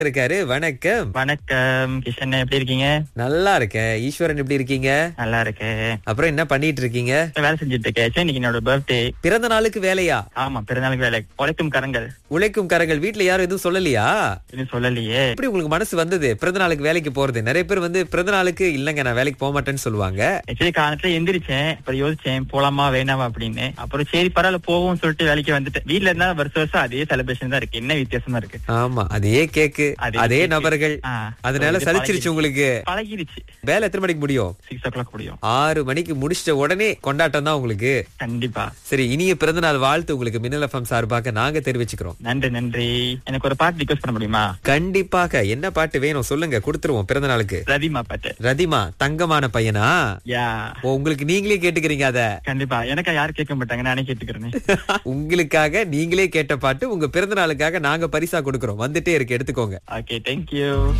இருக்காரு வணக்கம் வணக்கம் கிஷன் எப்படி இருக்கீங்க நல்லா இருக்கேன் ஈஸ்வரன் எப்படி இருக்கீங்க நல்லா இருக்கேன் அப்புறம் என்ன பண்ணிட்டு இருக்கீங்க வேலை செஞ்சுட்டு இருக்கேன் சரி, இன்னைக்கு என்னோட பர்த்டே பிறந்த நாளுக்கு வேலையா ஆமா பிறந்தநாளுக்கு வேலை உழைக்கும் கரங்கள் உழைக்கும் கரங்கள் வீட்ல யாரும் எதுவும் சொல்லலையா இன்னும் சொல்லலையே எப்படி உங்களுக்கு மனசு வந்தது பிறந்த நாளுக்கு வேலைக்கு போறது நிறைய பேர் வந்து பிறந்த நாளுக்கு இல்லங்க நான் வேலைக்கு போக மாட்டேன்னு சொல்லுவாங்க ஆக்சுவலி காலத்துல எந்திரிச்சேன் அப்புறம் யோசிச்சேன் போலாமா வேணாமா அப்படின்னு அப்புறம் சரி பரவாயில்ல போவோம் சொல்லிட்டு வேலைக்கு வந்துட்டேன் வீட்ல இருந்தா வருஷம் வருஷம் அதே செலிப்ரேஷன் தான் இருக்கு என்ன வித்தியாசமா இருக்கு ஆமா அதே கேக்கு அதே அதே cake. நபர்கள் ஆ. அதனால இது சலிச்சிருச்சு உங்களுக்கு பழகிடுச்சு வேலை எத்தனை மணிக்கு முடியும் சிக்ஸ் ஓ கிளாக் முடியும் ஆறு மணிக்கு முடிச்சிட்ட உடனே கொண்டாட்டம் தான் உங்களுக்கு கண்டிப்பா சரி இனிய பிறந்த நாள் வாழ்த்து உங்களுக்கு மின்னல் எஃப்எம் சார்பாக நாங்க தெரிவிச்சுக்கிறோம் நன்றி நன்றி எனக்கு ஒரு பாட்டு ரிக்வஸ்ட் பண்ண முடியுமா கண்டிப்பாக என்ன பாட்டு வேணும் சொல்லுங்க கொடுத்துருவோம் பிறந்த நாளுக்கு ரதிமா பாட்டு ரதிமா தங்கமான பையனா யா ஓ உங்களுக்கு நீங்களே கேட்டுக்கிறீங்க அத கண்டிப்பா எனக்கா யாரும் கேட்க மாட்டாங்க நானே கேட்டுக்கிறேன் உங்களுக்காக நீங்களே கேட்ட பாட்டு உங்க பிறந்த நாளுக்காக நாங்க பரிசா கொடுக்கறோம் வந்துட்டே இருக்கு எடுத்துக்கோங்க ஓகே தேங்க்யூ